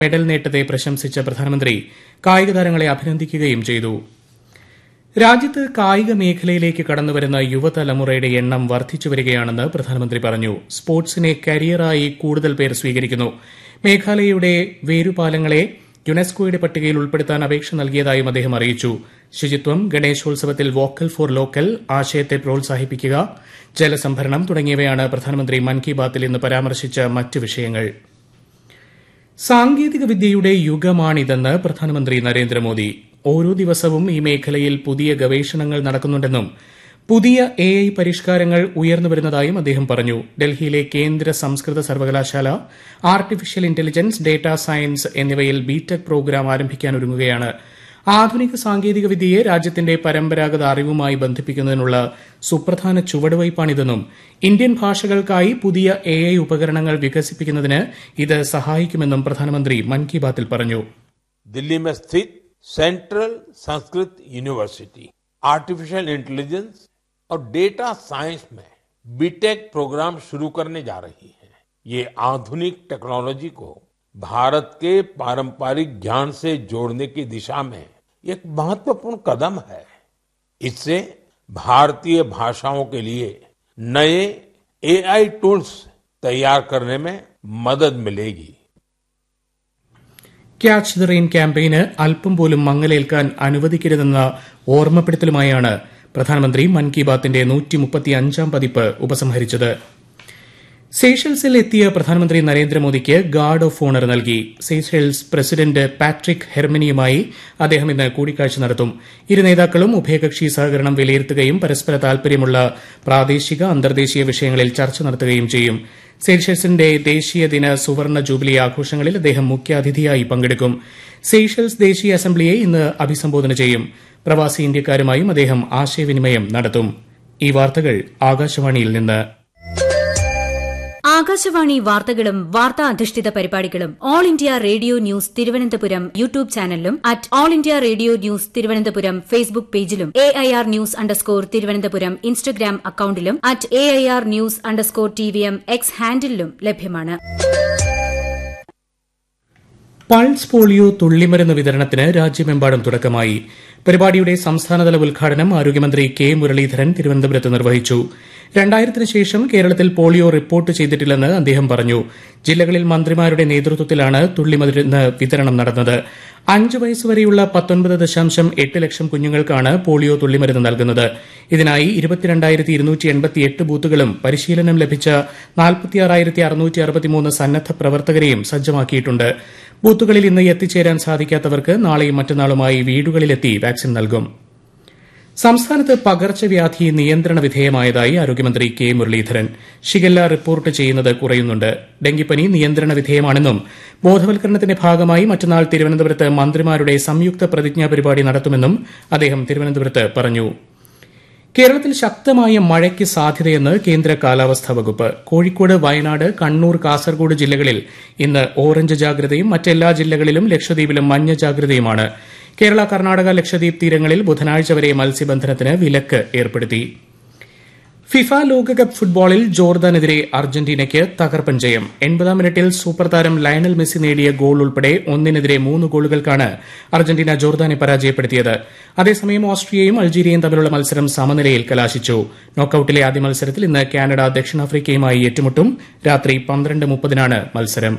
medal നേട്ടത്തെ പ്രശംസിച്ച പ്രധാനമന്ത്രി കായിക താരങ്ങളെ അഭിനന്ദിക്കുകയും ചെയ്തു രാജ്യത്ത് കായിക മേഖലയിലേക്ക് കടന്നുവരുന്ന യുവതലമുറയുടെ എണ്ണം വർദ്ധിച്ചുവരികയാണെന്ന് പ്രധാനമന്ത്രി പറഞ്ഞു സ്പോർട്സിനെ കരിയറായി കൂടുതൽ പേർ സ്വീകരിക്കുന്നു മേഘാലയയുടെ വേരുപാലങ്ങളെ യുനെസ്കോയുടെ പട്ടികയിൽ ഉൾപ്പെടുത്താൻ അപേക്ഷ നൽകിയതായും അദ്ദേഹം അറിയിച്ചു ശുചിത്വം ഗണേശോത്സവത്തിൽ വോക്കൽ ഫോർ ലോക്കൽ ആശയത്തെ പ്രോത്സാഹിപ്പിക്കുക ജലസംഭരണം തുടങ്ങിയവയാണ് പ്രധാനമന്ത്രി മൻ കി ബാത്തിൽ ഇന്ന് പരാമർശിച്ച മറ്റ് വിഷയങ്ങൾ സാങ്കേതിക വിദ്യയുടെ യുഗമാണിതെന്ന് പ്രധാനമന്ത്രി നരേന്ദ്രമോദി ഓരോ ദിവസവും ഈ മേഖലയിൽ പുതിയ ഗവേഷണങ്ങൾ നടക്കുന്നുണ്ടെന്നും പുതിയ എ ഐ പരിഷ്കാരങ്ങൾ ഉയർന്നുവരുന്നതായും അദ്ദേഹം പറഞ്ഞു ഡൽഹിയിലെ കേന്ദ്ര സംസ്കൃത സർവകലാശാല ആർട്ടിഫിഷ്യൽ ഇന്റലിജൻസ് ഡേറ്റാ സയൻസ് എന്നിവയിൽ ബിടെക് പ്രോഗ്രാം ആരംഭിക്കാനൊരുങ്ങുകയാണ് ആധുനിക സാങ്കേതിക വിദ്യയെ രാജ്യത്തിന്റെ പരമ്പരാഗത അറിവുമായി ബന്ധിപ്പിക്കുന്നതിനുള്ള സുപ്രധാന ചുവടുവയ്പ്പാണിതെന്നും ഇന്ത്യൻ ഭാഷകൾക്കായി പുതിയ എ ഐ ഉപകരണങ്ങൾ വികസിപ്പിക്കുന്നതിന് ഇത് സഹായിക്കുമെന്നും പ്രധാനമന്ത്രി മൻ കി ബാത്തിൽ പറഞ്ഞു दिल्ली में स्थित central Sanskrit university artificial intelligence और डेटा साइंस में बीटेक प्रोग्राम शुरू करने जा रही है ये आधुनिक टेक्नोलॉजी को भारत के पारंपरिक ज्ञान से जोड़ने की दिशा में एक महत्वपूर्ण कदम है इससे भारतीय भाषाओं के लिए नए एआई टूल्स तैयार करने में मदद मिलेगी ക്യാച്ച് ദ റെയിൻ ക്യാമ്പയിന് അല്പം പോലും മങ്ങലേൽക്കാൻ അനുവദിക്കരുതെന്ന ഓർമ്മപ്പെടുത്തലുമായാണ് പ്രധാനമന്ത്രി മൻ കി ബാത്തിന്റെ നൂറ്റിമുപ്പത്തിയഞ്ചാം പതിപ്പ് ഉപസംഹരിച്ചത് സേഷൽസിൽ എത്തിയ പ്രധാനമന്ത്രി നരേന്ദ്രമോദിക്ക് ഗാർഡ് ഓഫ് ഓണർ നൽകി സേഷൽസ് പ്രസിഡന്റ് പാട്രിക് ഹെർമിനിയുമായി അദ്ദേഹം ഇന്ന് കൂടിക്കാഴ്ച നടത്തും ഇരു നേതാക്കളും ഉഭയകക്ഷി സഹകരണം വിലയിരുത്തുകയും പരസ്പര താൽപര്യമുള്ള പ്രാദേശിക അന്തർദേശീയ വിഷയങ്ങളിൽ ചർച്ച നടത്തുകയും ചെയ്യും സെയ്ഷൽസിന്റെ ദേശീയ ദിന സുവർണ ജൂബിലി ആഘോഷങ്ങളിൽ അദ്ദേഹം മുഖ്യാതിഥിയായി പങ്കെടുക്കും സെയ്ഷൽസ് ദേശീയ അസംബ്ലിയെ ഇന്ന് അഭിസംബോധന ചെയ്യും പ്രവാസി ഇന്ത്യക്കാരുമായും അദ്ദേഹം ആശയവിനിമയം നടത്തും ഈ വാർത്തകൾ ആകാശവാണിയിൽ നിന്ന് ആകാശവാണി വാർത്തകളും വാർത്താ അധിഷ്ഠിത പരിപാടികളും All India Radio News Thiruvananthapuram YouTube ചാനലിലും at All India Radio News Thiruvananthapuram Facebook പേജിലും A I R news underscore Thiruvananthapuram Instagram അക്കൌണ്ടിലും at A I R news underscore T V M X ഹാൻഡിലും ലഭ്യമാണ് പൾസ് പോളിയോ തുള്ളിമരുന്ന് വിതരണത്തിന് രാജ്യമെമ്പാടും തുടക്കമായി പരിപാടിയുടെ സംസ്ഥാനതല ഉദ്ഘാടനം ആരോഗ്യമന്ത്രി കെ മുരളീധരൻ തിരുവനന്തപുരത്ത് നിർവഹിച്ചു രണ്ടായിരത്തിന് ശേഷം കേരളത്തിൽ പോളിയോ റിപ്പോർട്ട് ചെയ്തിട്ടില്ലെന്ന് അദ്ദേഹം പറഞ്ഞു ജില്ലകളിൽ മന്ത്രിമാരുടെ നേതൃത്വത്തിലാണ് തുള്ളിമരുന്ന് വിതരണം നടന്നത് അഞ്ച് വയസ്സുവരെയുള്ള പത്തൊൻപത് ദശാംശം എട്ട് ലക്ഷം കുഞ്ഞുങ്ങൾക്കാണ് പോളിയോ തുള്ളിമരുന്ന് നൽകുന്നത് ഇതിനായി ഇരുപത്തിരണ്ടായിരത്തി ഇരുന്നൂറ്റി എൺപത്തിയെട്ട് ബൂത്തുകളും പരിശീലനം ലഭിച്ച നാൽപ്പത്തിയാറായിരത്തി അറുന്നൂറ്റി അറുപത്തിമൂന്ന് സന്നദ്ധ പ്രവർത്തകരെയും സജ്ജമാക്കിയിട്ടുണ്ട് ബൂത്തുകളിൽ ഇന്ന് എത്തിച്ചേരാൻ സാധിക്കാത്തവർക്ക് നാളെയും മറ്റന്നാളുമായി വീടുകളിലെത്തി വാക്സിൻ നൽകും സംസ്ഥാനത്ത് പകർച്ചവ്യാധി നിയന്ത്രണ വിധേയമായതായി ആരോഗ്യമന്ത്രി കെ മുരളീധരൻ ഷിഗല്ല റിപ്പോർട്ട് ചെയ്യുന്നത് കുറയുന്നുണ്ട് ഡെങ്കിപ്പനി നിയന്ത്രണ വിധേയമാണെന്നും ബോധവൽക്കരണത്തിന്റെ ഭാഗമായി മറ്റന്നാൾ തിരുവനന്തപുരത്ത് മന്ത്രിമാരുടെ സംയുക്ത പ്രതിജ്ഞാ പരിപാടി നടത്തുമെന്നും അദ്ദേഹം തിരുവനന്തപുരത്ത് പറഞ്ഞു കേരളത്തിൽ ശക്തമായ മഴയ്ക്ക് സാധ്യതയെന്ന് കേന്ദ്ര കാലാവസ്ഥാ വകുപ്പ് കോഴിക്കോട് വയനാട് കണ്ണൂർ കാസർഗോഡ് ജില്ലകളിൽ ഇന്ന് ഓറഞ്ച് ജാഗ്രതയും മറ്റെല്ലാ ജില്ലകളിലും ലക്ഷദ്വീപിലും മഞ്ഞ ജാഗ്രതയുമാണ് കേരള കർണാടക ലക്ഷദ്വീപ് തീരങ്ങളിൽ ബുധനാഴ്ച വരെ മത്സ്യബന്ധനത്തിന് വിലക്ക് ഏർപ്പെടുത്തി ഫിഫ ലോകകപ്പ് ഫുട്ബോളിൽ ജോർദാനെതിരെ അർജന്റീനയ്ക്ക് തകർപ്പൻ ജയം എൺപതാം മിനിറ്റിൽ സൂപ്പർ താരം ലയണൽ മെസ്സി നേടിയ ഗോൾ ഉൾപ്പെടെ ഒന്നിനെതിരെ മൂന്ന് ഗോളുകൾക്കാണ് അർജന്റീന ജോർദാനെ പരാജയപ്പെടുത്തിയത് അതേസമയം ഓസ്ട്രിയയും അൾജീരിയയും തമ്മിലുള്ള മത്സരം സമനിലയിൽ കലാശിച്ചു നോക്കൌട്ടിലെ ആദ്യ മത്സരത്തിൽ ഇന്ന് കാനഡ ദക്ഷിണാഫ്രിക്കയുമായി ഏറ്റുമുട്ടും രാത്രി പന്ത്രണ്ട് മുപ്പതിനാണ് മത്സരം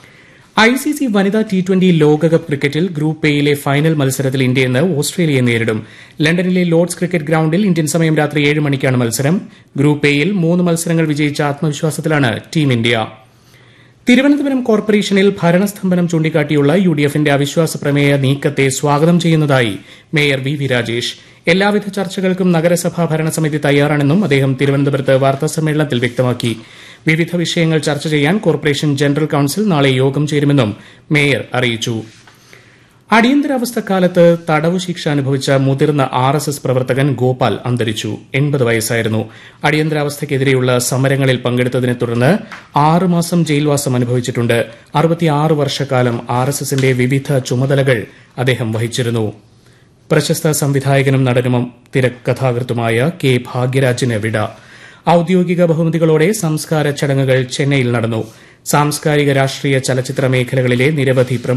ഐസിസി വനിതാ ടി ട്വന്റി ലോകകപ്പ് ക്രിക്കറ്റിൽ ഗ്രൂപ്പ് എയിലെ ഫൈനൽ മത്സരത്തിൽ ഇന്ത്യ ഇന്ന് ഓസ്ട്രേലിയയെ നേരിടും ലണ്ടനിലെ ലോർഡ്സ് ക്രിക്കറ്റ് ഗ്രൌണ്ടിൽ ഇന്ത്യൻ സമയം രാത്രി ഏഴ് മണിക്കാണ് മത്സരം ഗ്രൂപ്പ് എയിൽ മൂന്ന് മത്സരങ്ങൾ വിജയിച്ച ആത്മവിശ്വാസത്തിലാണ് ടീം ഇന്ത്യ തിരുവനന്തപുരം കോർപ്പറേഷനിൽ ഭരണസ്തംഭനം ചൂണ്ടിക്കാട്ടിയുള്ള യു ഡി എഫിന്റെ അവിശ്വാസ പ്രമേയ നീക്കത്തെ സ്വാഗതം ചെയ്യുന്നതായി മേയർ വി വി രാജേഷ് എല്ലാവിധ ചർച്ചകൾക്കും നഗരസഭാ ഭരണസമിതി തയ്യാറാണെന്നും അദ്ദേഹം തിരുവനന്തപുരത്ത് വാർത്താസമ്മേളനത്തിൽ വ്യക്തമാക്കി വിവിധ വിഷയങ്ങൾ ചർച്ച ചെയ്യാൻ കോർപ്പറേഷൻ ജനറൽ കൌൺസിൽ നാളെ യോഗം ചേരുമെന്നും മേയർ അറിയിച്ചു അടിയന്തരാവസ്ഥക്കാലത്ത് തടവ് ശിക്ഷ അനുഭവിച്ച മുതിർന്ന ആർ എസ് എസ് പ്രവർത്തകൻ ഗോപാൽ അന്തരിച്ചു എൺപത് വയസ്സായിരുന്നു അടിയന്തരാവസ്ഥയ്ക്കെതിരെയുള്ള സമരങ്ങളിൽ പങ്കെടുത്തതിനെ തുടർന്ന് ആറുമാസം ജയിൽവാസം അനുഭവിച്ചിട്ടുണ്ട് അറുപത്തിയാറ് വർഷക്കാലം ആർ എസ് എസിന്റെ വിവിധ ചുമതലകൾ അദ്ദേഹം വഹിച്ചിരുന്നു പ്രശസ്ത സംവിധായകനും നടനും തിരക്കഥാകൃത്തുമായ കെ ഭാഗ്യരാജിന് വിട ഔദ്യോഗിക ബഹുമതികളോടെ സംസ്കാര ചടങ്ങുകൾ ചെന്നൈയിൽ നടന്നു സാംസ്കാരിക രാഷ്ട്രീയ ചലച്ചിത്ര മേഖലകളിലെ നിരവധി